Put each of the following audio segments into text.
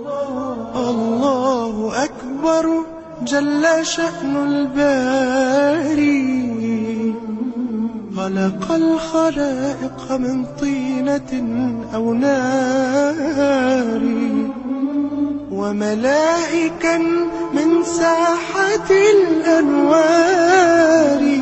الله أكبر جل شأن الباري خلق الخلائق من طينة أو نار وملائكا من ساحة الأنوار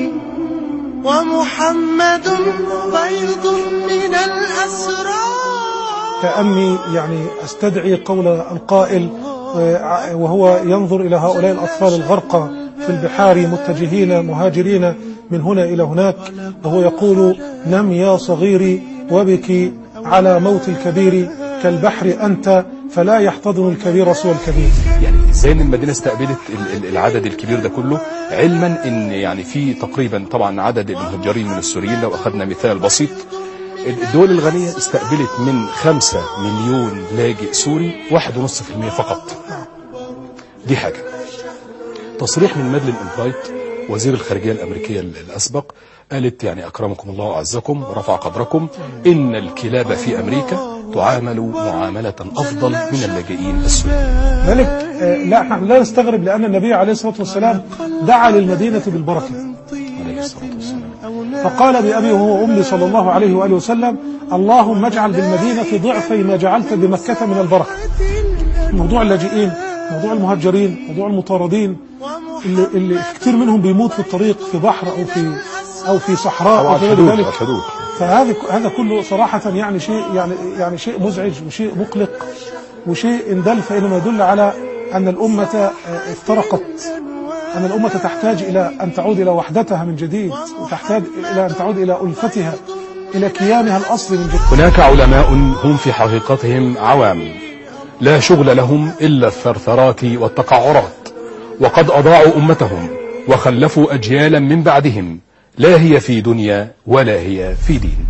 ومحمد بيض من الأسرار كأني يعني أستدعي قول القائل آه، وهو ينظر إلى هؤلاء الأطفال الغرقى في البحار متجهين مهاجرين من هنا إلى هناك وهو يقول نم يا صغيري وبكي على موت الكبير كالبحر أنت فلا يحتضن الكبير سوى الكبير يعني ازاي ان المدينه استقبلت ال- ال- العدد الكبير ده كله علما ان يعني في تقريبا طبعا عدد المهجرين من السوريين لو اخذنا مثال بسيط الدول الغنيه استقبلت من 5 مليون لاجئ سوري 1.5% فقط دي حاجه تصريح من مادلين البرايت وزير الخارجيه الامريكيه ال- الاسبق قالت يعني اكرمكم الله واعزكم ورفع قدركم ان الكلاب في امريكا تعامل معامله افضل من اللاجئين السوريين ذلك آه، لا احنا لا نستغرب لأن النبي عليه الصلاة والسلام دعا للمدينة بالبركة عليه الصلاه والسلام فقال بأبي وهو أمي صلى الله عليه وآله وسلم اللهم اجعل بالمدينة ضعفي ما جعلت بمكة من البركة موضوع اللاجئين موضوع المهجرين موضوع المطاردين اللي, اللي كتير منهم بيموت في الطريق في بحر أو في أو في صحراء او أو على غير الحدود ذلك على الحدود فهذا هذا كله صراحة يعني شيء يعني يعني شيء مزعج وشيء مقلق وشيء إن دل فإنما يدل على أن الأمة آه، افترقت أن الأمة تحتاج إلى أن تعود إلى وحدتها من جديد وتحتاج إلى أن تعود إلى ألفتها إلى كيانها الأصلي من جديد هناك علماء هم في حقيقتهم عوام لا شغل لهم إلا الثرثرات والتقعرات وقد أضاعوا أمتهم وخلفوا أجيالا من بعدهم لا هي في دنيا ولا هي في دين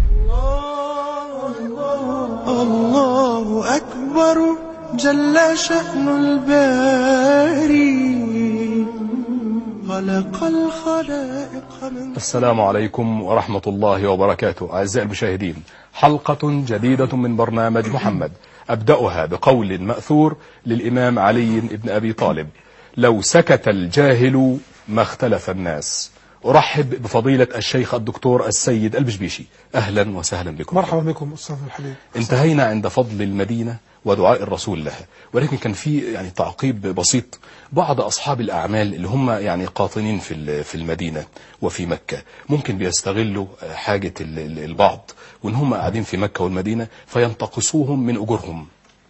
الله أكبر جل شأن الباري خلق الخلائق من السلام عليكم ورحمة الله وبركاته أعزائي المشاهدين حلقة جديدة من برنامج محمد أبدأها بقول مأثور للإمام علي بن أبي طالب لو سكت الجاهل ما اختلف الناس أرحب بفضيلة الشيخ الدكتور السيد البشبيشي أهلا وسهلا بكم مرحبا بكم أستاذ الحبيب انتهينا عند فضل المدينة ودعاء الرسول لها ولكن كان في يعني تعقيب بسيط بعض أصحاب الأعمال اللي هم يعني قاطنين في ال- في المدينة وفي مكة ممكن بيستغلوا آه، حاجة ال- ال- البعض وإن هم قاعدين في مكة والمدينة فينتقصوهم من أجورهم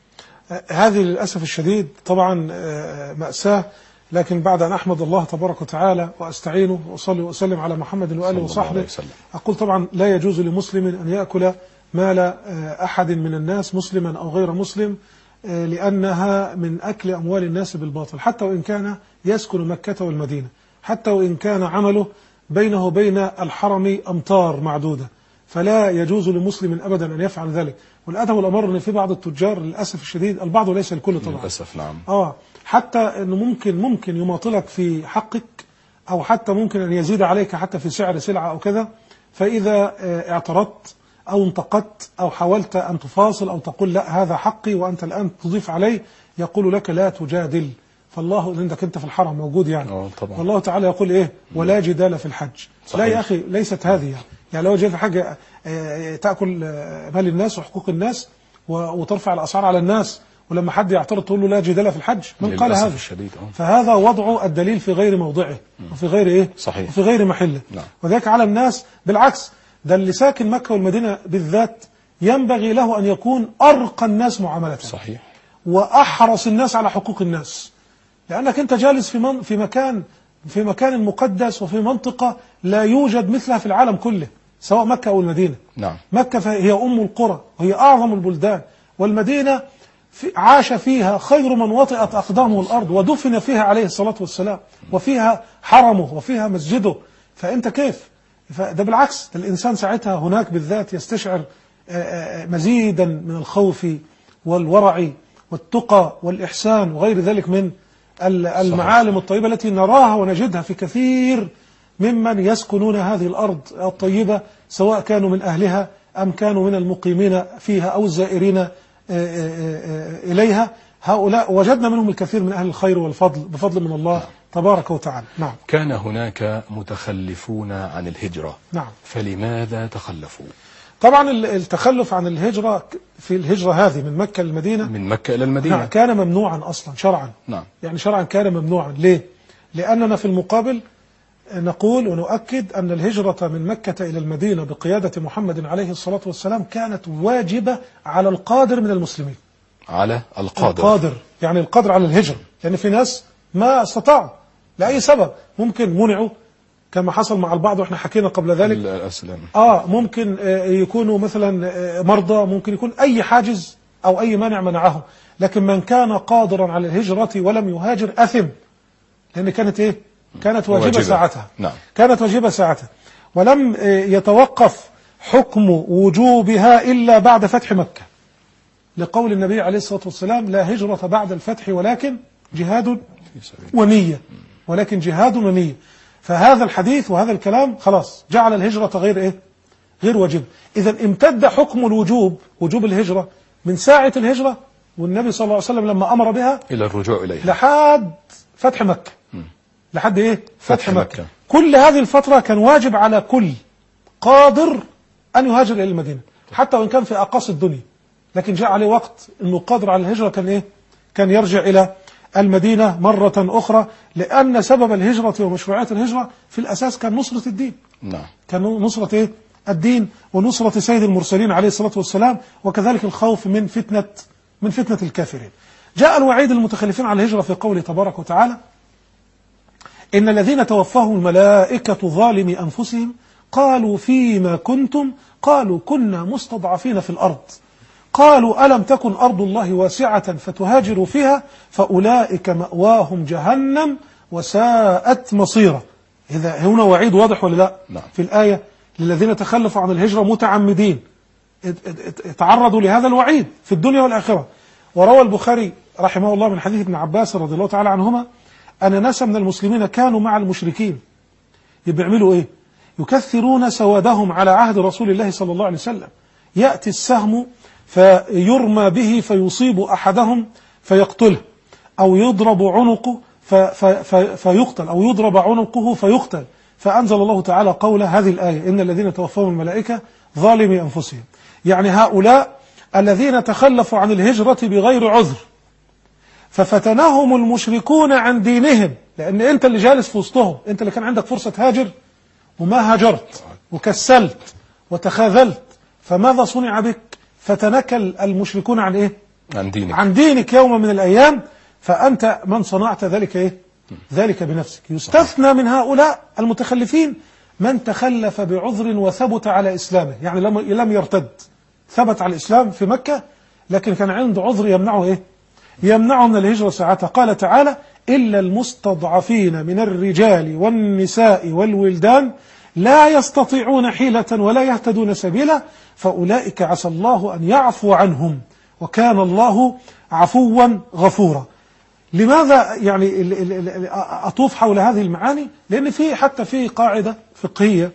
آه، هذه للأسف الشديد طبعا آه، مأساة لكن بعد أن أحمد الله تبارك وتعالى وأستعينه وأصلي وأسلم على محمد وآله صلى الله وصحبه عليه وسلم. أقول طبعا لا يجوز لمسلم أن يأكل مال آه، أحد من الناس مسلما أو غير مسلم آه، لأنها من أكل أموال الناس بالباطل حتى وإن كان يسكن مكة والمدينة حتى وإن كان عمله بينه وبين الحرم أمتار معدودة فلا يجوز لمسلم أبدا أن يفعل ذلك والأدب والأمر أن في بعض التجار للأسف الشديد البعض وليس الكل طبعا للأسف نعم اه حتى انه ممكن ممكن يماطلك في حقك او حتى ممكن ان يزيد عليك حتى في سعر سلعه او كذا فاذا آه، اعترضت او انتقدت او حاولت ان تفاصل او تقول لا هذا حقي وانت الان تضيف عليه يقول لك لا تجادل فالله عندك انت في الحرم موجود يعني اه طبعا. والله تعالى يقول ايه ولا جدال في الحج لا صحيح. يا اخي ليست هذه يعني يعني لو جاء في حاجه آه، تاكل آه، مال الناس وحقوق الناس و- وترفع الاسعار على الناس ولما حد يعترض تقول له لا جدال في الحج من قال للأسف هذا الشديد اه فهذا وضع الدليل في غير موضعه وفي غير ايه صحيح. وفي غير محله نعم. وذلك على الناس بالعكس ده اللي ساكن مكة والمدينة بالذات ينبغي له أن يكون أرقى الناس معاملة صحيح وأحرص الناس على حقوق الناس لأنك أنت جالس في من في مكان في مكان مقدس وفي منطقة لا يوجد مثلها في العالم كله سواء مكة أو المدينة نعم مكة هي أم القرى وهي أعظم البلدان والمدينة في عاش فيها خير من وطئت أقدامه الأرض ودفن فيها عليه الصلاة والسلام وفيها حرمه وفيها مسجده فأنت كيف فده بالعكس ده الإنسان ساعتها هناك بالذات يستشعر آه، آه، مزيدا من الخوف والورع والتقى والإحسان وغير ذلك من ال- المعالم الطيبة التي نراها ونجدها في كثير ممن يسكنون هذه الأرض الطيبة سواء كانوا من أهلها أم كانوا من المقيمين فيها أو الزائرين آه، آه، آه، إليها هؤلاء وجدنا منهم الكثير من أهل الخير والفضل بفضل من الله تبارك وتعالى نعم كان هناك متخلفون عن الهجرة نعم فلماذا تخلفوا طبعا ال- التخلف عن الهجرة في الهجرة هذه من مكة للمدينة من مكة إلى نعم المدينة كان ممنوعا أصلا شرعا نعم يعني شرعا كان ممنوعا ليه؟ لأننا في المقابل نقول ونؤكد أن الهجرة من مكة إلى المدينة بقيادة محمد عليه الصلاة والسلام كانت واجبة على القادر من المسلمين على القادر القادر يعني القادر على الهجرة لأن في ناس ما استطاعوا لأي سبب ممكن منعوا كما حصل مع البعض واحنا حكينا قبل ذلك الأسلام اه ممكن آه، يكونوا مثلا آه، مرضى ممكن يكون اي حاجز او اي مانع منعهم لكن من كان قادرا على الهجرة ولم يهاجر اثم لان كانت ايه كانت واجبة, واجبة. ساعتها نعم. كانت واجبة ساعتها ولم آه، يتوقف حكم وجوبها الا بعد فتح مكة لقول النبي عليه الصلاة والسلام لا هجرة بعد الفتح ولكن جهاد في سبيل ونية ولكن جهاد ونية فهذا الحديث وهذا الكلام خلاص جعل الهجرة غير إيه غير واجب إذا امتد حكم الوجوب وجوب الهجرة من ساعة الهجرة والنبي صلى الله عليه وسلم لما أمر بها إلى الرجوع إليها لحد فتح مكة لحد إيه فتح, فتح مكة. مكة. كل هذه الفترة كان واجب على كل قادر أن يهاجر إلى المدينة حتى وإن كان في أقاصي الدنيا لكن جاء عليه وقت أنه قادر على الهجرة كان إيه كان يرجع إلى المدينة مرة أخرى لأن سبب الهجرة ومشروعية الهجرة في الأساس كان نصرة الدين نعم كان نصرة إيه؟ الدين ونصرة سيد المرسلين عليه الصلاة والسلام وكذلك الخوف من فتنة من فتنة الكافرين جاء الوعيد المتخلفين على الهجرة في قوله تبارك وتعالى إن الذين توفاهم الملائكة ظالمي أنفسهم قالوا فيما كنتم قالوا كنا مستضعفين في الأرض قالوا ألم تكن أرض الله واسعة فتهاجروا فيها فأولئك مأواهم جهنم وساءت مصيرا إذا هنا وعيد واضح ولا لا نعم. في الآية للذين تخلفوا عن الهجرة متعمدين ات- ات- ات- تعرضوا لهذا الوعيد في الدنيا والآخرة وروى البخاري رحمه الله من حديث ابن عباس رضي الله تعالى عنهما أن ناس من المسلمين كانوا مع المشركين بيعملوا إيه يكثرون سوادهم على عهد رسول الله صلى الله عليه وسلم يأتي السهم فيرمى به فيصيب أحدهم فيقتله أو يضرب عنقه ف- ف- ف- فيقتل أو يضرب عنقه فيقتل فأنزل الله تعالى قول هذه الآية إن الذين توفاهم الملائكة ظالمي أنفسهم يعني هؤلاء الذين تخلفوا عن الهجرة بغير عذر ففتنهم المشركون عن دينهم لأن أنت اللي جالس في وسطهم أنت اللي كان عندك فرصة تهاجر وما هاجرت وكسلت وتخاذلت فماذا صنع بك فتنكل المشركون عن إيه عن دينك عن دينك يوم من الأيام فأنت من صنعت ذلك إيه ذلك بنفسك يستثنى من هؤلاء المتخلفين من تخلف بعذر وثبت على إسلامه يعني لم لم يرتد ثبت على الإسلام في مكة لكن كان عنده عذر يمنعه إيه يمنعه من الهجرة ساعتها قال تعالى إلا المستضعفين من الرجال والنساء والولدان لا يستطيعون حيلة ولا يهتدون سبيلا فأولئك عسى الله أن يعفو عنهم وكان الله عفوا غفورا لماذا يعني ال- ال- ال- أطوف حول هذه المعاني لأن في حتى في قاعدة فقهية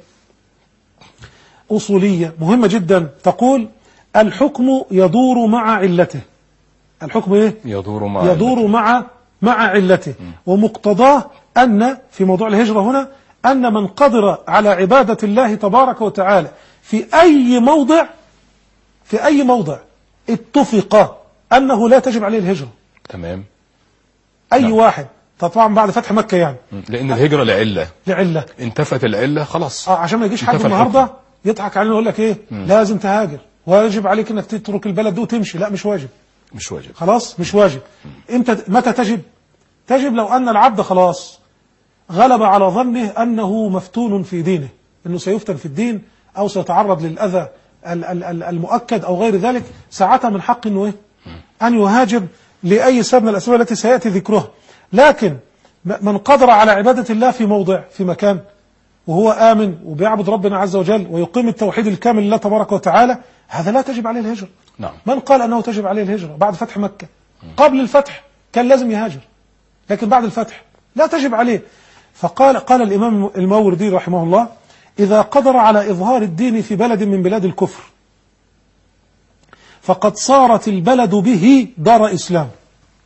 أصولية مهمة جدا تقول الحكم يدور مع علته الحكم إيه؟ يدور مع يدور مع مع علته ومقتضاه أن في موضوع الهجرة هنا أن من قدر على عبادة الله تبارك وتعالى في أي موضع في أي موضع اتفق أنه لا تجب عليه الهجرة تمام أي نعم. واحد طبعا بعد فتح مكة يعني لأن الهجرة لعلة لعلة انتفت العلة خلاص اه عشان ما يجيش حد انتفى النهارده يضحك علينا ويقول لك ايه لازم تهاجر واجب عليك انك تترك البلد دي وتمشي لا مش واجب مش واجب خلاص مش واجب امتى متى تجب تجب لو ان العبد خلاص غلب على ظنه انه مفتون في دينه انه سيفتن في الدين او سيتعرض للاذى ال- ال- ال- المؤكد او غير ذلك ساعتها من حق انه ايه ان يهاجر لاي سبب من الاسباب التي سياتي ذكرها لكن م- من قدر على عباده الله في موضع في مكان وهو آمن وبيعبد ربنا عز وجل ويقيم التوحيد الكامل لله تبارك وتعالى هذا لا تجب عليه الهجرة نعم من قال أنه تجب عليه الهجرة بعد فتح مكة قبل الفتح كان لازم يهاجر لكن بعد الفتح لا تجب عليه فقال قال الإمام الماوردي رحمه الله إذا قدر على إظهار الدين في بلد من بلاد الكفر فقد صارت البلد به دار إسلام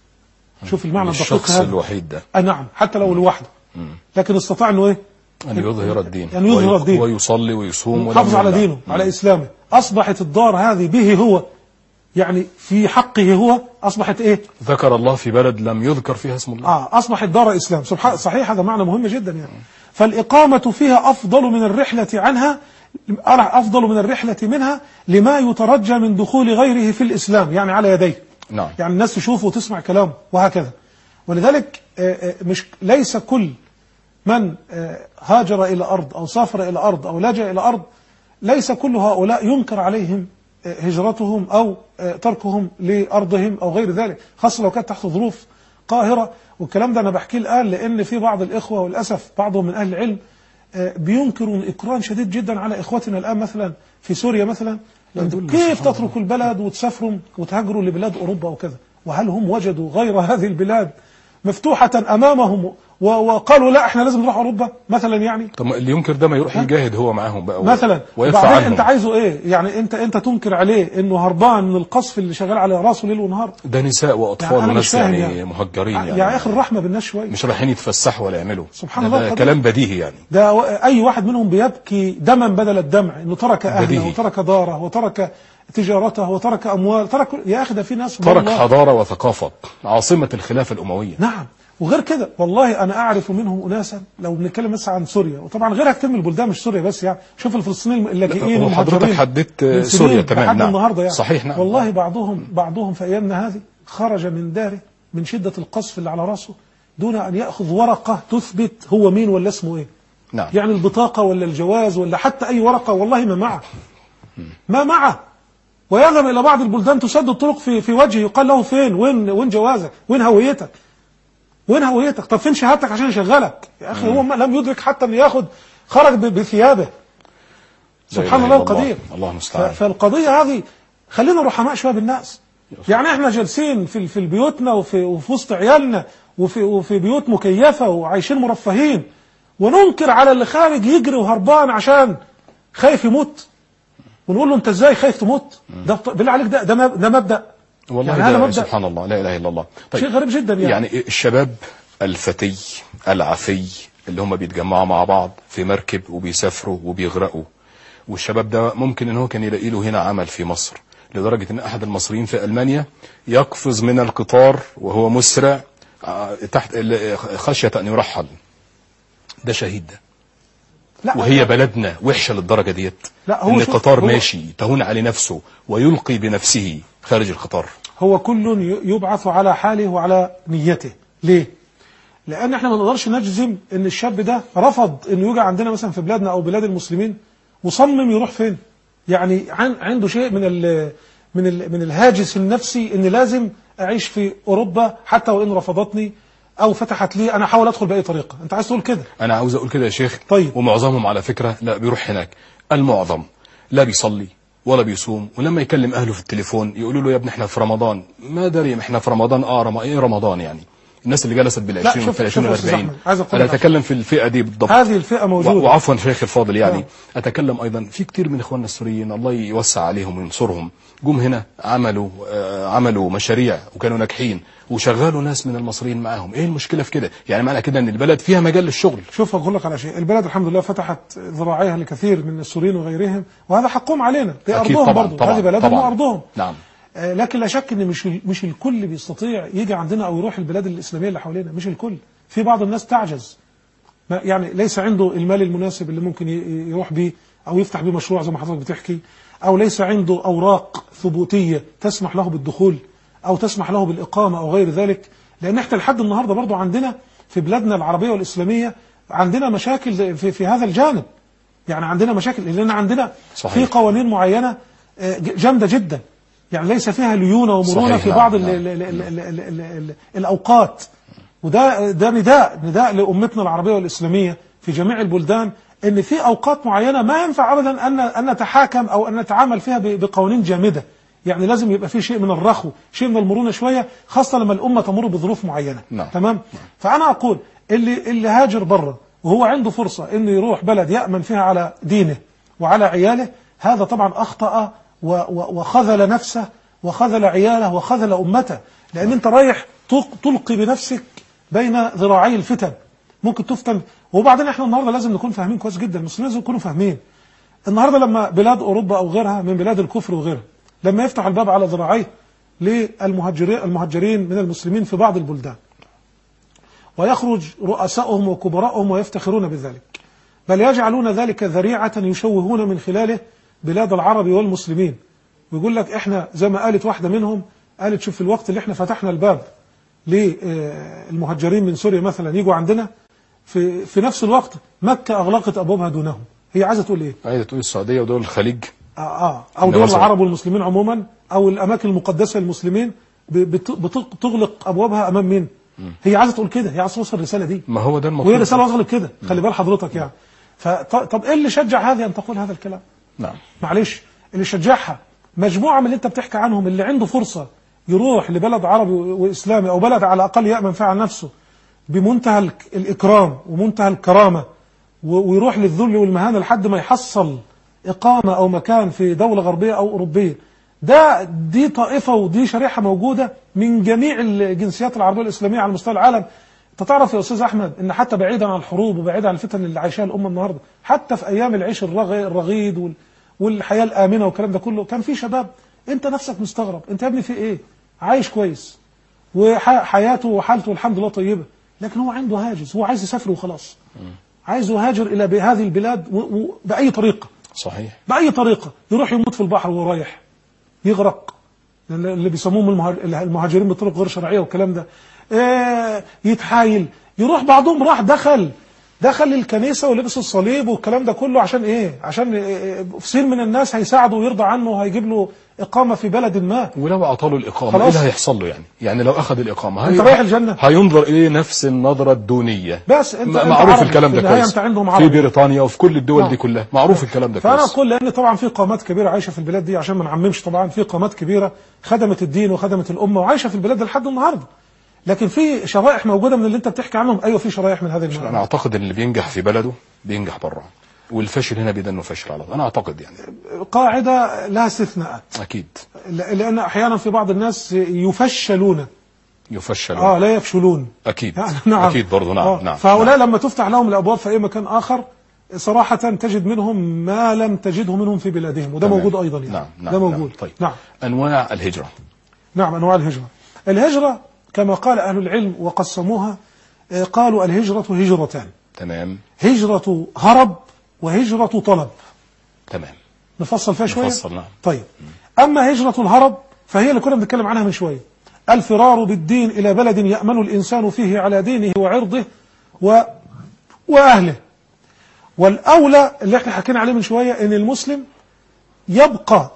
شوف المعنى الدقيق الشخص هذا الوحيد ده آه نعم حتى لو لوحده لكن استطاع انه ايه أن يظهر الدين أن يظهر وي- الدين. ويصلي ويصوم ولم حافظ على يمنع. دينه على اسلامه اصبحت الدار هذه به هو يعني في حقه هو اصبحت ايه ذكر الله في بلد لم يذكر فيها اسم الله اه اصبحت دار اسلام سبحان صحيح هذا معنى مهم جدا يعني فالاقامه فيها افضل من الرحله عنها افضل من الرحله منها لما يترجى من دخول غيره في الاسلام يعني على يديه نعم يعني الناس تشوفه وتسمع كلامه وهكذا ولذلك آه، آه، مش ليس كل من آه، هاجر إلى أرض أو سافر إلى أرض أو لجأ إلى أرض ليس كل هؤلاء ينكر عليهم آه، هجرتهم أو آه، تركهم لأرضهم أو غير ذلك خاصة لو كانت تحت ظروف قاهرة والكلام ده أنا بحكيه الآن لأن في بعض الإخوة وللأسف بعضهم من أهل العلم آه، بينكروا إكرام شديد جدا على إخوتنا الآن مثلا في سوريا مثلا أنتوا كيف تتركوا البلد وتسافروا وتهاجروا لبلاد أوروبا وكذا وهل هم وجدوا غير هذه البلاد مفتوحة أمامهم و- وقالوا لا احنا لازم نروح أوروبا مثلا يعني طب ما اللي ينكر ده ما يروح يجاهد هو معاهم بقى و- مثلا ويدفع وبعدين عنهم انت عايزه ايه يعني انت انت تنكر عليه انه هربان من القصف اللي شغال على راسه ليل ونهار ده نساء واطفال يعني أنا مش وناس فاهم يعني, يعني. مهجرين يعني, يا اخي الرحمه بالناس شويه مش رايحين يتفسحوا ولا يعملوا سبحان ده الله ده القدير. كلام بديهي يعني ده و- اي واحد منهم بيبكي دما بدل الدمع انه ترك اهله بديهي. وترك داره وترك تجارته وترك اموال ترك يا اخي ده في ناس ترك والله- حضارة وثقافة عاصمة الخلافة الأموية نعم وغير كده والله انا اعرف منهم اناسا لو بنتكلم بس عن سوريا وطبعا غيرها كتير من البلدان مش سوريا بس يعني شوف الفلسطينيين اللاجئين هو حضرتك والمهاجرين حددت من سوريا، سنين تمام، لحد نعم. النهارده يعني صحيح، نعم. والله بعضهم بعضهم في ايامنا هذه خرج من داره من شده القصف اللي على راسه دون ان ياخذ ورقه تثبت هو مين ولا اسمه ايه نعم يعني البطاقه ولا الجواز ولا حتى اي ورقه والله ما معه ما معه ويذهب الى بعض البلدان تسد الطرق في في وجهه يقال له فين وين وين جوازك وين هويتك وين هويتك طب فين شهادتك عشان يشغلك يا اخي هو ما لم يدرك حتى ان ياخد خرج ب- بثيابه سبحان إله الله إلا الله. القدير الله ف- المستعان. فالقضيه هذه خلينا رحماء شويه بالناس يعني احنا جالسين في في بيوتنا وفي وفي وسط عيالنا وفي وفي بيوت مكيفه وعايشين مرفهين وننكر على اللي خارج يجري وهربان عشان خايف يموت ونقول له انت ازاي خايف تموت ده بط- بالله عليك ده ده مب- ده مبدا والله يعني هذا ده مبدأ سبحان الله لا إله إلا الله شيء غريب جدا يعني, يعني الشباب الفتي العفي اللي هم بيتجمعوا مع بعض في مركب وبيسافروا وبيغرقوا والشباب ده ممكن ان هو كان يلاقي له هنا عمل في مصر لدرجة ان احد المصريين في المانيا يقفز من القطار وهو مسرع آه، تحت ال- خشية ان يرحل ده شهيد ده لا وهي بلدنا وحشة للدرجة ديت لا، هو ان شوف، القطار هو- ماشي تهون عليه نفسه ويلقي بنفسه خارج القطار هو كل ي- يبعث على حاله وعلى نيته ليه لان احنا ما نقدرش نجزم ان الشاب ده رفض انه يجي عندنا مثلا في بلادنا او بلاد المسلمين وصمم يروح فين يعني عن عنده شيء من ال من ال من الهاجس النفسي ان لازم اعيش في اوروبا حتى وان رفضتني او فتحت لي انا احاول ادخل باي طريقه انت عايز تقول كده انا عاوز اقول كده يا شيخ طيب. ومعظمهم على فكرة لا بيروح هناك المعظم لا بيصلي ولا بيصوم ولما يكلم اهله في التليفون يقولوا له يا ابني احنا في رمضان ما داري احنا في رمضان اه رم... ايه رمضان يعني الناس اللي جلست بال 20 شوف- وال شوف 30 يا وال أستاذ 40 أحمد، عايز أقول انا لك اتكلم في الفئة دي بالضبط هذه الفئه و- موجوده وعفوا شيخ الفاضل يعني آه. اتكلم ايضا في كتير من اخواننا السوريين الله يوسع عليهم وينصرهم جم هنا عملوا آه، عملوا مشاريع وكانوا ناجحين وشغلوا ناس من المصريين معاهم ايه المشكله في كده يعني معنى كده ان البلد فيها مجال للشغل شوف اقول لك على شيء البلد الحمد لله فتحت ذراعيها لكثير من السوريين وغيرهم وهذا حقهم علينا دي أكيد ارضهم طبعاً، برضه طبعاً، هذه بلدهم طبعاً. وارضهم نعم آه، لكن لا شك ان مش ال- مش الكل بيستطيع يجي عندنا او يروح البلاد الاسلاميه اللي حوالينا مش الكل في بعض الناس تعجز ما يعني ليس عنده المال المناسب اللي ممكن ي- يروح بيه او يفتح بيه مشروع زي ما حضرتك بتحكي او ليس عنده اوراق ثبوتيه تسمح له بالدخول او تسمح له بالاقامه او غير ذلك لان احنا لحد النهارده برضو عندنا في بلادنا العربيه والاسلاميه عندنا مشاكل في, في هذا الجانب يعني عندنا مشاكل لان عندنا صحيح. في قوانين معينه آه، ج- جامده جدا يعني ليس فيها ليونه ومرونه صحيح، في نعم، بعض ال نعم. ال ال ال ال ال ال ال الاوقات وده ده نداء نداء لامتنا العربيه والاسلاميه في جميع البلدان ان في اوقات معينه ما ينفع ابدا ان ان نتحاكم او ان نتعامل فيها ب- بقوانين جامده يعني لازم يبقى في شيء من الرخو شيء من المرونه شويه خاصه لما الامه تمر بظروف معينه نعم. تمام فانا اقول اللي اللي هاجر بره وهو عنده فرصه انه يروح بلد يامن فيها على دينه وعلى عياله هذا طبعا اخطا و- و- وخذل نفسه وخذل عياله وخذل امته لان انت رايح تق- تلقي بنفسك بين ذراعي الفتن ممكن تفتن وبعدين احنا النهارده لازم نكون فاهمين كويس جدا المسلمين لازم يكونوا فاهمين النهارده لما بلاد اوروبا او غيرها من بلاد الكفر وغيرها لما يفتح الباب على ذراعيه للمهاجرين المهاجرين من المسلمين في بعض البلدان ويخرج رؤساؤهم وكبراءهم ويفتخرون بذلك بل يجعلون ذلك ذريعة يشوهون من خلاله بلاد العرب والمسلمين ويقول لك احنا زي ما قالت واحدة منهم قالت شوف في الوقت اللي احنا فتحنا الباب للمهاجرين من سوريا مثلا يجوا عندنا في في نفس الوقت مكة أغلقت أبوابها دونهم هي عايزة تقول إيه؟ عايزه تقول السعوديه ودول الخليج آه, آه أو إن دول مثلا- العرب والمسلمين عموما أو الأماكن المقدسة للمسلمين ب- بت- بت- بتغلق أبوابها أمام مين؟ هي عايزة تقول كده هي عايزة توصل الرسالة دي ما هو ده وهي المطلوب رسالة وصلت كده خلي بال حضرتك يعني فط- طب إيه اللي شجع هذه أن تقول هذا الكلام؟ نعم معلش اللي شجعها مجموعة من اللي انت بتحكي عنهم اللي عنده فرصة يروح لبلد عربي و- وإسلامي أو بلد على الأقل يأمن فيها عن نفسه بمنتهى الك- الإكرام ومنتهى الكرامة و- ويروح للذل والمهانة لحد ما يحصل إقامة أو مكان في دولة غربية أو أوروبية ده دي طائفة ودي شريحة موجودة من جميع الجنسيات العربية الإسلامية على مستوى العالم انت تعرف يا استاذ احمد ان حتى بعيدا عن الحروب وبعيدا عن الفتن اللي عايشاها الامه النهارده حتى في ايام العيش الرغ- الرغيد وال- والحياه الامنه والكلام ده كله كان في شباب انت نفسك مستغرب انت يا ابني في ايه عايش كويس وحياته وحالته الحمد لله طيبه لكن هو عنده هاجس هو عايز يسافر وخلاص عايز يهاجر الى ب- هذه البلاد و- و- باي طريقه صحيح باي طريقه يروح يموت في البحر وهو رايح يغرق اللي بيسموهم المهاج- المهاجرين بطرق غير شرعيه والكلام ده آه، يتحايل يروح بعضهم راح دخل دخل الكنيسه ولبس الصليب والكلام ده كله عشان ايه؟ عشان آه، كثير من الناس هيساعده ويرضى عنه وهيجيب له اقامه في بلد ما ولو اعطاه الاقامه خلاص. ايه اللي هيحصل له يعني يعني لو اخذ الاقامه أنت هي- رايح الجنة. هينظر اليه نفس النظره الدونيه بس أنت- م- أنت معروف عربي. الكلام في ده النهاية كويس أنت عندهم في عربي. بريطانيا وفي كل الدول نعم. دي كلها معروف الكلام ده فانا كويس اقول لان طبعا في قامات كبيره عايشه في البلاد دي عشان ما نعممش طبعا في قامات كبيره خدمت الدين وخدمت الامه وعايشه في البلاد دي لحد النهارده لكن في شرائح موجوده من اللي انت بتحكي عنهم ايوه في شرائح من هذه انا المعاني اعتقد ان اللي بينجح في بلده بينجح بره والفاشل هنا بيبقى انه فاشل على طول انا اعتقد يعني قاعده لها استثناءات اكيد ل- لان احيانا في بعض الناس يفشلون يفشل اه لا يفشلون اكيد يعني نعم اكيد برضه نعم آه. نعم فهؤلاء نعم. لما تفتح لهم الابواب في اي مكان اخر صراحة تجد منهم ما لم تجده منهم في بلادهم وده تمام. موجود أيضا يعني نعم نعم ده نعم. موجود طيب نعم انواع الهجره نعم أنواع الهجرة الهجرة كما قال أهل العلم وقسموها آه، قالوا الهجرة هجرتان تمام هجرة هرب وهجرة طلب تمام نفصل فيها شوية نفصل، نعم. طيب أما هجرة الهرب فهي اللي كنا بنتكلم عنها من شوية الفرار بالدين إلى بلد يأمن الإنسان فيه على دينه وعرضه و... وأهله والأولى اللي احنا حكينا عليه من شوية إن المسلم يبقى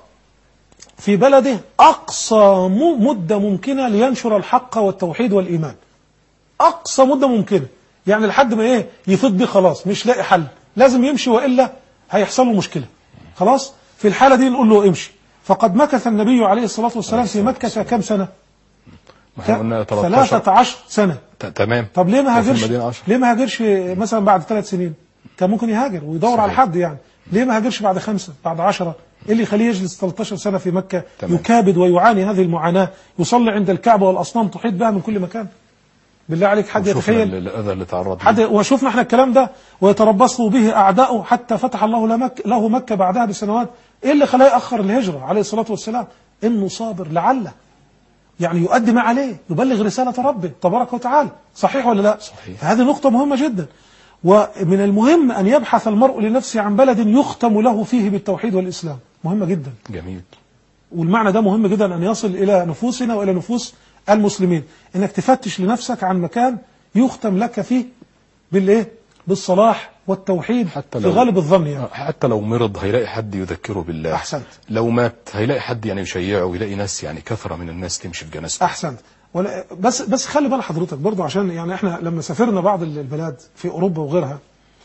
في بلده أقصى م- مدة ممكنة لينشر الحق والتوحيد والإيمان أقصى مدة ممكنة يعني لحد ما إيه يفيد بيه خلاص مش لاقي حل لازم يمشي وإلا هيحصل له مشكلة خلاص في الحالة دي نقول له امشي فقد مكث النبي عليه الصلاة والسلام في مكة كم سنة ما احنا قلنا 13 13 سنة ت- تمام طب ليه ما وفي هاجرش المدينة 10 ليه ما هاجرش مثلا بعد ثلاث سنين كان ممكن يهاجر ويدور صحيح. على حد يعني ليه ما هاجرش بعد خمسة بعد عشرة ايه اللي يخليه يجلس 13 سنة في مكة تمام. يكابد ويعاني هذه المعاناة يصلي عند الكعبة والأصنام تحيط بها من كل مكان بالله عليك حد وشوفنا يتخيل ال- الاذى اللي تعرض له حد وشفنا احنا الكلام ده ويتربص به اعداؤه حتى فتح الله له مكة, له مكة بعدها بسنوات ايه اللي خلاه ياخر الهجره عليه الصلاه والسلام انه صابر لعله يعني يؤدي ما عليه يبلغ رساله ربه تبارك وتعالى صحيح ولا لا صحيح. فهذه نقطه مهمه جدا ومن المهم ان يبحث المرء لنفسه عن بلد يختم له فيه بالتوحيد والاسلام مهمه جدا جميل والمعنى ده مهم جدا أن يصل إلى نفوسنا وإلى نفوس المسلمين إنك تفتش لنفسك عن مكان يختم لك فيه بالإيه؟ بالصلاح والتوحيد حتى في لو- غالب الظن يعني حتى لو مرض هيلاقي حد يذكره بالله أحسنت. لو مات هيلاقي حد يعني يشيعه ويلاقي ناس يعني كثرة من الناس تمشي في جنازته أحسنت ولا بس بس خلي بال حضرتك برضه عشان يعني احنا لما سافرنا بعض البلاد في أوروبا وغيرها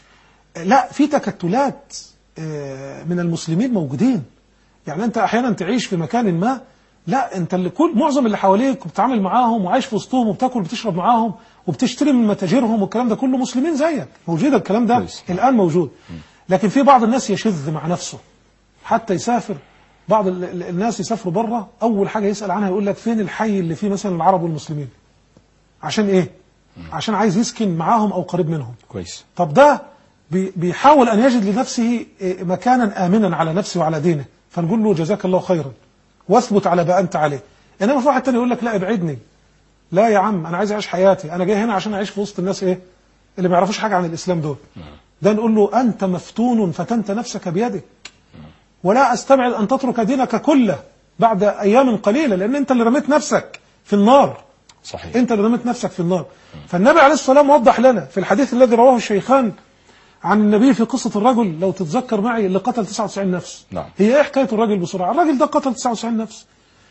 لا في تكتلات آه، من المسلمين موجودين يعني انت احيانا تعيش في مكان ما لا انت اللي كل معظم اللي حواليك وبتتعامل معاهم وعايش في وسطهم وبتاكل وبتشرب معاهم وبتشتري من متاجرهم والكلام ده كله مسلمين زيك موجود الكلام ده كويس. الان موجود لكن في بعض الناس يشذ مع نفسه حتى يسافر بعض ال- ال- الناس يسافروا بره اول حاجه يسال عنها يقول لك فين الحي اللي فيه مثلا العرب والمسلمين عشان ايه عشان عايز يسكن معاهم او قريب منهم كويس طب ده بي- بيحاول ان يجد لنفسه إيه، مكانا امنا على نفسه وعلى دينه فنقول له جزاك الله خيرا واثبت على ما انت عليه انما في واحد تاني يقول لك لا ابعدني لا يا عم انا عايز اعيش حياتي انا جاي هنا عشان اعيش في وسط الناس ايه اللي ما يعرفوش حاجه عن الاسلام دول ده نقول له انت مفتون فتنت نفسك بيدك ولا استبعد ان تترك دينك كله بعد ايام قليله لان انت اللي رميت نفسك في النار صحيح انت اللي رميت نفسك في النار فالنبي عليه الصلاه والسلام وضح لنا في الحديث الذي رواه الشيخان عن النبي في قصه الرجل لو تتذكر معي اللي قتل 99 نفس نعم. هي ايه حكايه الراجل بسرعه الراجل ده قتل 99 نفس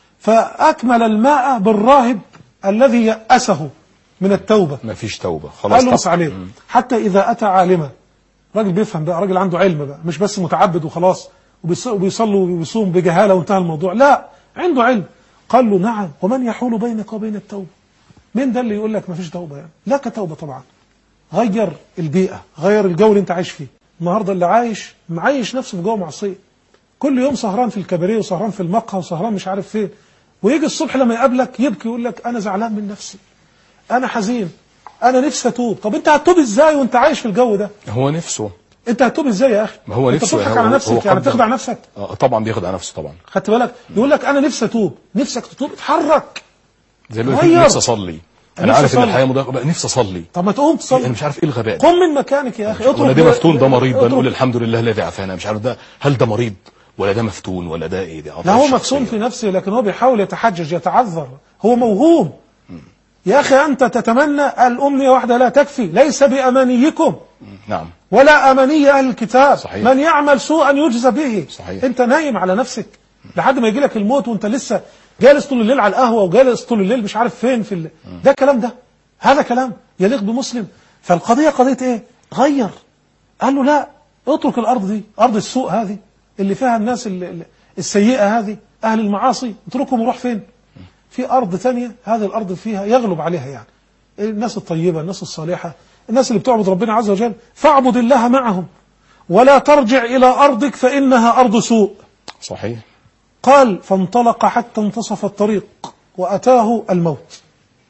فاكمل الماء بالراهب الذي يأسه من التوبه ما فيش توبة خلاص قال له بص طب- عليه حتى اذا اتى عالما راجل بيفهم بقى راجل عنده علم بقى مش بس متعبد وخلاص وبيص- وبيصلي وبيصوم بجهاله وانتهى الموضوع لا عنده علم قال له نعم ومن يحول بينك وبين التوبه مين ده اللي يقول لك ما فيش توبه يعني لك توبه طبعا غير البيئه غير الجو اللي انت عايش فيه النهارده اللي عايش معيش نفسه في جو معصيه كل يوم سهران في الكباريه وسهران في المقهى وسهران مش عارف فين ويجي الصبح لما يقابلك يبكي يقول لك انا زعلان من نفسي انا حزين انا نفسي اتوب طب انت هتتوب ازاي وانت عايش في الجو ده هو نفسه انت هتتوب ازاي يا اخي ما هو انت نفسه بتضحك هو- على هو نفسك يعني قدر- بتخدع نفسك آه، طبعا بيخدع نفسه طبعا خدت بالك يقول لك انا نفسي اتوب نفسك تتوب اتحرك زي اللي يقول لك غير. نفسي اصلي انا نفسي عارف ان أصلي. الحياه مضايقه بقى نفسي اصلي طب ما تقوم انا تصلي مش عارف ايه الغباء ده قم من مكانك يا اخي ولا ده ب- مفتون ده مريض اترك- بنقول الحمد لله الذي عافانا مش عارف ده هل ده مريض ولا ده مفتون ولا ده ايه ده لا هو مفتون في نفسه لكن هو بيحاول يتحجج يتعذر هو موهوم يا اخي انت تتمنى الامنيه واحده لا تكفي ليس بامانيكم نعم ولا اماني اهل الكتاب صحيح. من يعمل سوءا يجزى به صحيح. انت نايم على نفسك لحد ما يجي لك الموت وانت لسه جالس طول الليل على القهوه وجالس طول الليل مش عارف فين في ال... ده كلام ده هذا كلام يليق بمسلم فالقضيه قضيه ايه غير قال له لا اترك الارض دي ارض السوء هذه اللي فيها الناس ال- ال- السيئه هذه اهل المعاصي اتركهم وروح فين في ارض ثانيه هذه الارض فيها يغلب عليها يعني الناس الطيبه الناس الصالحه الناس اللي بتعبد ربنا عز وجل فاعبد الله معهم ولا ترجع الى ارضك فانها ارض سوء صحيح قال فانطلق حتى انتصف الطريق واتاه الموت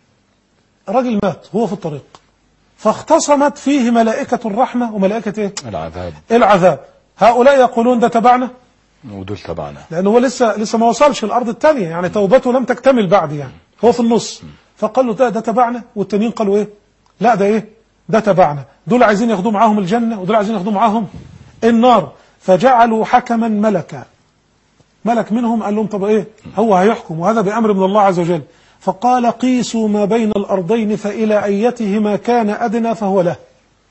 الرجل مات هو في الطريق فاختصمت فيه ملائكه الرحمه وملائكه ايه العذاب العذاب هؤلاء يقولون ده تبعنا ودول تبعنا لأنه هو لسه لسه ما وصلش الأرض الثانية يعني توبته لم تكتمل بعد يعني هو في النص فقال له ده ده تبعنا والتانيين قالوا إيه لا ده إيه ده تبعنا دول عايزين ياخدوا معاهم الجنة ودول عايزين ياخدوا معاهم النار فجعلوا حكما ملكا ملك منهم قال لهم طب إيه هو هيحكم وهذا بأمر من الله عز وجل فقال قيسوا ما بين الأرضين فإلى أيتهما كان أدنى فهو له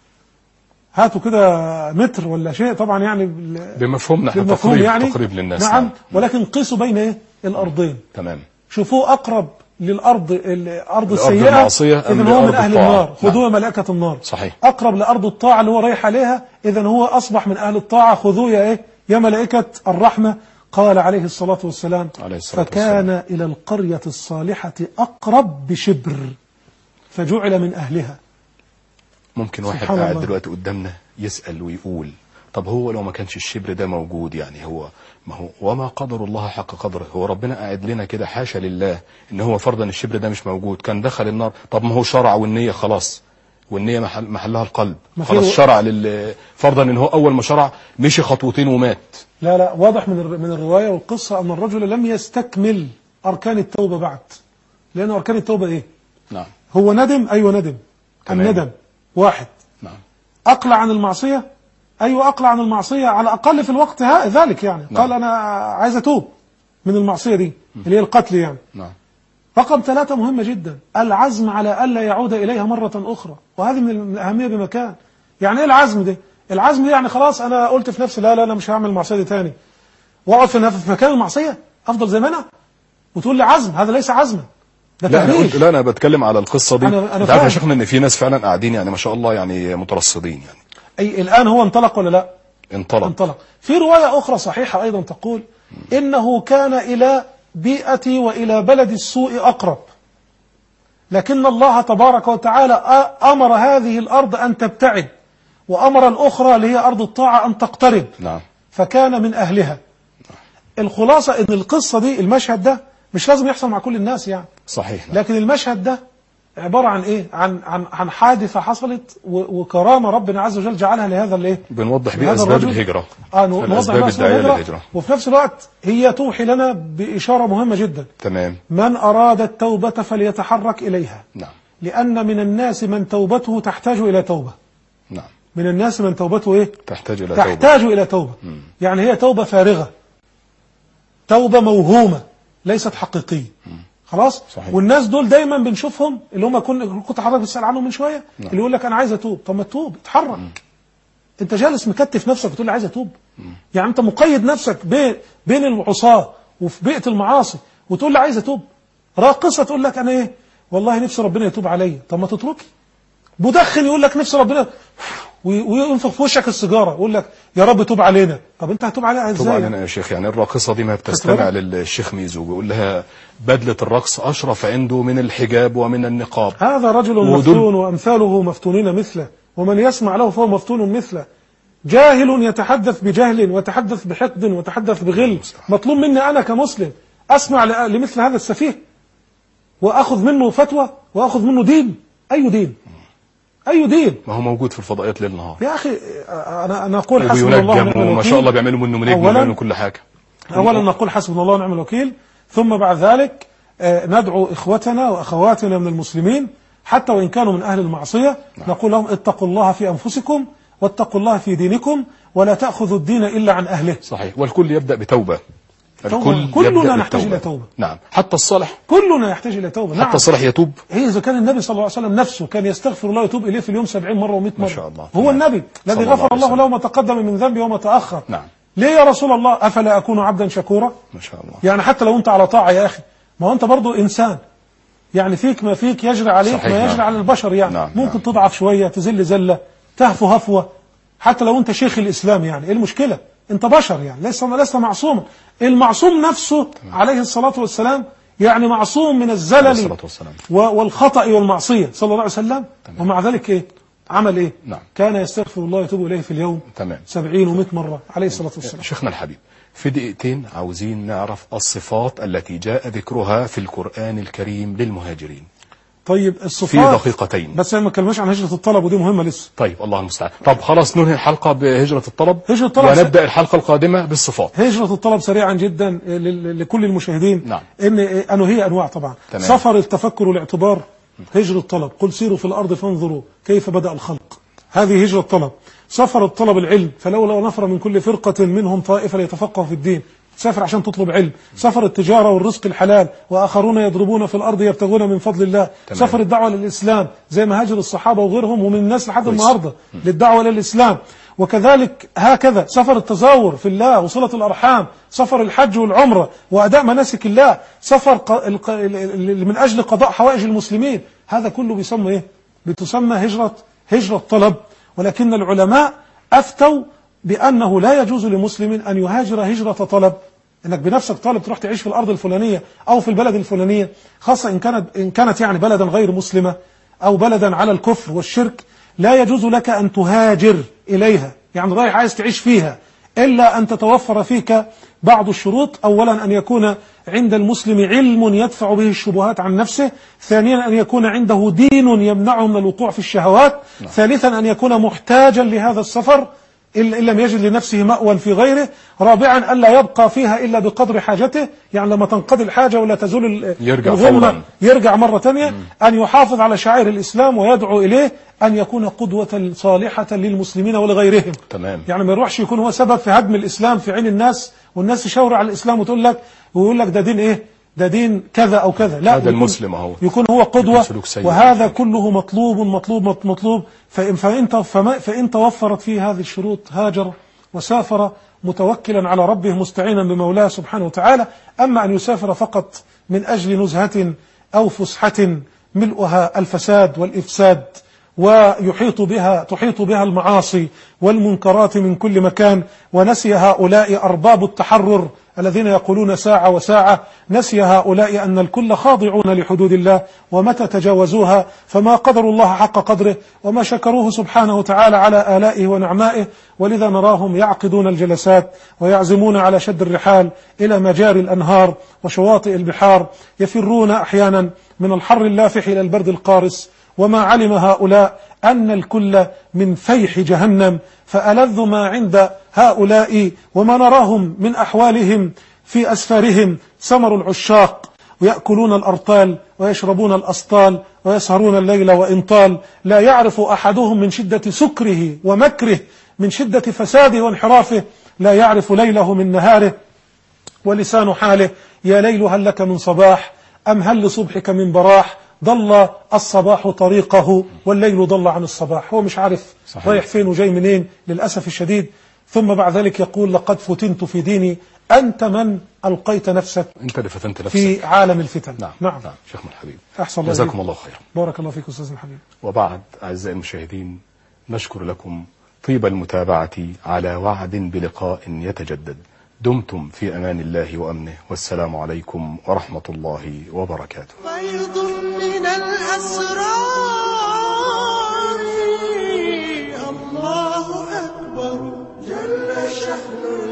هاتوا كده متر ولا شيء طبعا يعني بال- بمفهومنا احنا بالمفهوم تقريب يعني تقريب للناس نعم ولكن قيسوا بين ايه الارضين تمام شوفوه اقرب للارض الارض السيئه المعصية أم اذا هو من لأرض اهل الطاعة؟ النار خذوه ملائكه النار صحيح. اقرب لارض الطاعه اللي هو رايح عليها اذا هو اصبح من اهل الطاعه خذوه يا ايه يا ملائكه الرحمه قال عليه الصلاه والسلام عليه الصلاة فكان الى القريه الصالحه اقرب بشبر فجعل من اهلها ممكن واحد سبحان قاعد الله. دلوقتي قدامنا يسأل ويقول طب هو لو ما كانش الشبر ده موجود يعني هو ما هو وما قدر الله حق قدره هو ربنا قاعد لنا كده حاشا لله ان هو فرضا الشبر ده مش موجود كان دخل النار طب ما هو شرع والنية خلاص والنية محل محلها القلب ما في خلاص و- شرع لل فرضا ان هو اول ما شرع مشي خطوتين ومات لا لا واضح من الر- من الروايه والقصه ان الرجل لم يستكمل اركان التوبه بعد لان اركان التوبه ايه نعم هو ندم ايوه ندم تمام. الندم واحد نعم اقلع عن المعصيه ايوه اقلع عن المعصيه على الاقل في الوقت ها ذلك يعني نعم. قال انا عايز اتوب من المعصيه دي اللي هي القتل يعني نعم رقم ثلاثة مهمة جدا العزم على ألا يعود إليها مرة أخرى وهذه من من الأهمية بمكان يعني إيه العزم ده العزم ده يعني خلاص أنا قلت في نفسي لا لا أنا مش هعمل المعصية دي تاني وأقعد في في مكان المعصية أفضل زي ما أنا وتقول لي عزم هذا ليس عزما ده لا انا قلت تهريج لا انا بتكلم على القصه دي أنا- أنا انت عارف يا فاهم. شيخنا ان في ناس فعلا قاعدين يعني ما شاء الله يعني مترصدين يعني أي الآن هو انطلق ولا لا انطلق انطلق في رواية أخرى صحيحة أيضا تقول إنه كان إلى بيئتي وإلى بلد السوء أقرب لكن الله تبارك وتعالى أ- أمر هذه الأرض أن تبتعد وأمر الأخرى اللي هي أرض الطاعة أن تقترب نعم فكان من أهلها الخلاصة إن القصة دي المشهد ده مش لازم يحصل مع كل الناس يعني صحيح نعم. لكن المشهد ده عباره عن ايه عن عن عن حادثه حصلت و- وكرامه ربنا عز وجل جعلها لهذا الايه بنوضح بيه هذا اسباب الرجل- الهجره اه نو- نوضح الاسباب بقى أسباب الداعيه الهجرة. للهجره وفي نفس الوقت هي توحي لنا باشاره مهمه جدا تمام من اراد التوبه فليتحرك اليها نعم لان من الناس من توبته تحتاج الى توبه نعم من الناس من توبته ايه تحتاج الى توبه تحتاج إلى توبة يعني هي توبة فارغة توبة موهومة ليست حقيقية خلاص صحيح. والناس دول دايما بنشوفهم اللي هم كن- كنت حضرتك بتسأل عنهم من شوية نعم. اللي يقول لك أنا عايز أتوب طب ما تتوب اتحرك أنت جالس مكتف نفسك وتقول لي عايز أتوب يعني أنت مقيد نفسك بين بين العصاة وفي بيئة المعاصي وتقول لي عايز أتوب راقصة تقول لك أنا إيه والله نفسي ربنا يتوب عليا طب ما تتركي مدخن يقول لك نفسي ربنا وي- وينفخ في وشك السيجاره يقول لك يا رب توب علينا طب انت هتوب علينا توب ازاي علينا يا شيخ يعني الراقصه دي ما بتستمع للشيخ ميزو بيقول لها بدله الرقص اشرف عنده من الحجاب ومن النقاب هذا رجل ودول- مفتون وامثاله مفتونين مثله ومن يسمع له فهو مفتون مثله جاهل يتحدث بجهل ويتحدث بحقد ويتحدث بغل مطلوب مني انا كمسلم اسمع ل- لمثل هذا السفيه واخذ منه فتوى واخذ منه دين اي دين اي دين ما هو موجود في الفضائيات ليل نهار يا اخي انا انا اقول حسبنا الله ونعم وبينجم وما الوكيل شاء الله بيعملوا منه نجم أولاً وبيعملوا كل حاجه أولا نقول حسبنا الله ونعم الوكيل ثم بعد ذلك آه، ندعو إخوتنا وأخواتنا من المسلمين حتى وإن كانوا من أهل المعصية نقول لهم اتقوا الله في أنفسكم واتقوا الله في دينكم ولا تأخذوا الدين إلا عن أهله صحيح والكل يبدا بتوبه توبة. كلنا يبدأ نحتاج بالتوبة. إلى توبة. نعم حتى الصالح كلنا يحتاج إلى توبة نعم حتى الصالح يتوب هي إذا كان النبي صلى الله عليه وسلم نفسه كان يستغفر الله ويتوب إليه في اليوم سبعين مرة ومئة مرة شاء الله. هو نعم. النبي صلى الذي الله غفر عليه الله وسلم. له ما تقدم من ذنبه وما تأخر نعم ليه يا رسول الله أفلا أكون عبدا شكورا ما شاء الله يعني حتى لو انت على طاعه يا اخي ما هو انت برضو انسان يعني فيك ما فيك يجري عليك صحيح، ما يجري نعم. على البشر يعني نعم، ممكن نعم. تضعف شويه تزل زله تهفو هفوه حتى لو انت شيخ الاسلام يعني ايه المشكله انت بشر يعني ليس لست معصوما المعصوم نفسه عليه الصلاه والسلام يعني معصوم من عليه الزلل الصلاة والسلام. و- والخطا والمعصيه صلى الله عليه وسلم ومع ذلك ايه عمل ايه نعم. كان يستغفر الله ويتوب اليه في اليوم تمام. سبعين ومئة مره عليه الصلاه والسلام شيخنا الحبيب في دقيقتين عاوزين نعرف الصفات التي جاء ذكرها في القرآن الكريم للمهاجرين طيب في الصفات دقيقتين بس أنا ما اتكلمناش عن هجرة الطلب ودي مهمة لسه طيب الله المستعان طب خلاص ننهي الحلقة بهجرة الطلب هجرة الطلب ونبدأ الحلقة القادمة بالصفات هجرة الطلب سريعا جدا ل- لكل المشاهدين نعم. ان انه هي انواع طبعا تمام. سفر التفكر والاعتبار هجرة الطلب قل سيروا في الارض فانظروا كيف بدأ الخلق هذه هجرة الطلب سفر الطلب العلم فلولا نفر من كل فرقة منهم طائفة ليتفقهوا في الدين سافر عشان تطلب علم سفر التجارة والرزق الحلال وآخرون يضربون في الأرض يبتغون من فضل الله تمام. سفر الدعوة للإسلام زي ما هاجر الصحابة وغيرهم ومن الناس لحد كويس. النهاردة للدعوة للإسلام وكذلك هكذا سفر التزاور في الله وصلة الأرحام سفر الحج والعمرة وأداء مناسك الله سفر ق- الق- ال- ال- من أجل قضاء حوائج المسلمين هذا كله بيسمى إيه؟ بتسمى هجرة هجرة طلب ولكن العلماء أفتوا بأنه لا يجوز لمسلم أن يهاجر هجرة طلب انك بنفسك طالب تروح تعيش في الارض الفلانيه او في البلد الفلانيه خاصه ان كانت ان كانت يعني بلدا غير مسلمه او بلدا على الكفر والشرك لا يجوز لك ان تهاجر اليها يعني رايح عايز تعيش فيها الا ان تتوفر فيك بعض الشروط اولا ان يكون عند المسلم علم يدفع به الشبهات عن نفسه ثانيا ان يكون عنده دين يمنعه من الوقوع في الشهوات ثالثا ان يكون محتاجا لهذا السفر إن إن لم يجد لنفسه مأوى في غيره رابعا ألا يبقى فيها إلا بقدر حاجته يعني لما تنقضي الحاجة ولا تزول ال- يرجع الغمة فوراً. يرجع مرة تانية أن يحافظ على شعائر الإسلام ويدعو إليه أن يكون قدوة صالحة للمسلمين ولغيرهم تمام. يعني ما يروحش يكون هو سبب في هدم الإسلام في عين الناس والناس تشاور على الإسلام وتقول لك ويقول لك ده دين إيه ده دين كذا أو كذا لا هذا يكون- المسلم أهو. يكون هو قدوة يكون سلوك سيء. وهذا كله مطلوب مطلوب مط- مطلوب فإن, فإن, فما- فإن توفرت فيه هذه الشروط هاجر وسافر متوكلا على ربه مستعينا بمولاه سبحانه وتعالى أما أن يسافر فقط من أجل نزهة أو فسحة ملؤها الفساد والإفساد ويحيط بها تحيط بها المعاصي والمنكرات من كل مكان ونسي هؤلاء أرباب التحرر الذين يقولون ساعة وساعة نسي هؤلاء أن الكل خاضعون لحدود الله ومتى تجاوزوها فما قدر الله حق قدره وما شكروه سبحانه وتعالى على آلائه ونعمائه ولذا نراهم يعقدون الجلسات ويعزمون على شد الرحال إلى مجاري الأنهار وشواطئ البحار يفرون أحيانا من الحر اللافح إلى البرد القارس وما علم هؤلاء أن الكل من فيح جهنم فألذ ما عند هؤلاء وما نراهم من أحوالهم في أسفارهم سمر العشاق ويأكلون الأرطال ويشربون الأسطال ويسهرون الليل وإن طال لا يعرف أحدهم من شدة سكره ومكره من شدة فساده وانحرافه لا يعرف ليله من نهاره ولسان حاله يا ليل هل لك من صباح أم هل لصبحك من براح ضل الصباح طريقه والليل ضل عن الصباح هو مش عارف صحيح. رايح فين وجاي منين للأسف الشديد ثم بعد ذلك يقول لقد فتنت في ديني أنت من ألقيت نفسك انت اللي فتنت نفسك في عالم الفتن نعم نعم نعم شيخنا الحبيب أحسن الله جزاكم إليك. الله خيرا بارك الله فيك أستاذ الحبيب وبعد أعزائي المشاهدين نشكر لكم طيب المتابعة على وعد بلقاء يتجدد دمتم في أمان الله وأمنه والسلام عليكم ورحمة الله وبركاته فيض من الأسرار الله أكبر جل شأنه